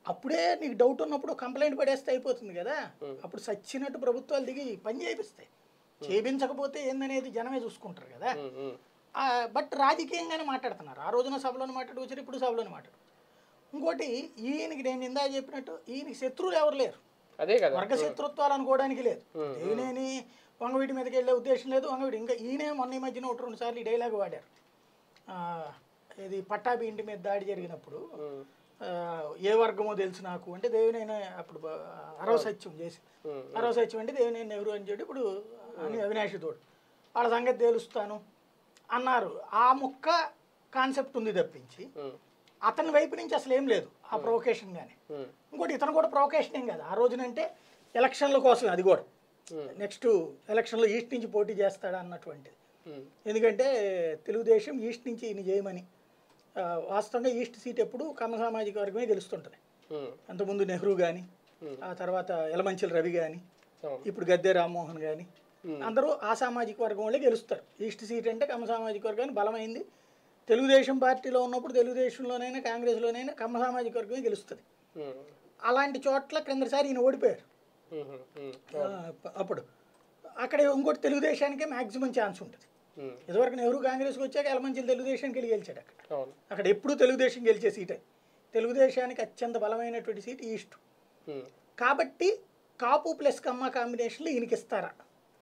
అప్పుడే నీకు డౌట్ ఉన్నప్పుడు కంప్లైంట్ పడేస్తే అయిపోతుంది కదా అప్పుడు సచ్చినట్టు ప్రభుత్వాలు దిగి పని చేయిస్తాయి చేయించకపోతే ఏందనేది జనమే చూసుకుంటారు కదా ఉమ్, ఉమ్, ఆ, బట్ రాజకీయంగానే మాట్లాడుతున్నారు ఆ రోజున సభలోనే మాట్లాడు వచ్చారు ఇప్పుడు సభలోనే మాట్లాడు ఇంకోటి ఈయనకి నేను ఇందా చెప్పినట్టు ఈయనకి శత్రువులు ఎవరు లేరు అదే కదా వర్గ శత్రుత్వాలు అనుకోవడానికి లేదు దేవినేని వంగవీటి మీదకి వెళ్ళే ఉద్దేశం లేదు వంగవీటి ఇంకా ఈయనే మొన్న ఈ మధ్యన ఒకటి రెండు సార్లు ఈ డైలాగ్ వాడారు ఆ, ఇది పట్టాభి ఇంటి మీద దాడి జరిగినప్పుడు ఉమ్, ఆ, ఏ వర్గమో తెలుసు నాకు అంటే దేవినేని అప్పుడు బ- అరవ సత్యం చేసి ఉమ్, అరవ సత్యం అంటే దేవినేని నెహ్రూ అని చెప్పి ఇప్పుడు అని అవినాష్ తోడు వాళ్ళ సంగతి తేలుస్తాను అన్నారు ఆ ముక్క కాన్సెప్ట్ ఉంది తప్పించి ఉమ్, అతని వైపు నుంచి అసలు ఏం లేదు ఆ ప్రొవకేషన్ కానీ ఉమ్, ఇంకోటి ఇతను కూడా ప్రొవకేషన్ ఏం కాదు ఆ రోజునంటే ఎలక్షన్ల కోసం అది కూడా Hmm. నెక్స్ట్ ఎలక్షన్లో ఈస్ట్ నుంచి పోటీ చేస్తాడా అన్నటువంటిది ఉమ్, ఎందుకంటే తెలుగుదేశం ఈస్ట్ నుంచి ఈయన చేయమని ఆ, వాస్తవంగా ఈస్ట్ సీట్ ఎప్పుడు కమ్మ సామాజిక వర్గమే గెలుస్తుంటుంది ఉమ్, అంతకుముందు నెహ్రూ కానీ ఆ తర్వాత యలమంచిల రవి కానీ అవును ఇప్పుడు గద్దె రామ్మోహన్ కానీ Hmm. అందరూ ఆ సామాజిక వర్గం వాళ్ళే గెలుస్తారు ఈస్ట్ సీట్ అంటే కమ్మ సామాజిక వర్గానికి బలమైంది తెలుగుదేశం పార్టీలో ఉన్నప్పుడు తెలుగుదేశంలోనైనా కాంగ్రెస్లోనైనా కమ్మ సామాజిక వర్గమే గెలుస్తుంది ఉమ్, అలాంటి చోట్ల క్రిందసారి ఈయన ఓడిపోయారు ఉమ్, ఉమ్, ఆ, అప్పుడు అక్కడ ఇంకోటి తెలుగుదేశానికే మ్యాక్సిమం ఛాన్స్ ఉంటుంది ఉమ్, ఇదివరకు నెహ్రూ కాంగ్రెస్కి వచ్చాక ఎలమంచిలు తెలుగుదేశానికి వెళ్ళి గెలిచాడు అక్కడ అవును అక్కడ ఎప్పుడూ తెలుగుదేశం గెలిచే సీటే తెలుగుదేశానికి అత్యంత బలమైనటువంటి సీట్ ఈస్ట్ ఉమ్, కాబట్టి కాపు ప్లస్ కమ్మ కాంబినేషన్లో ఈయనకి ఇస్తారా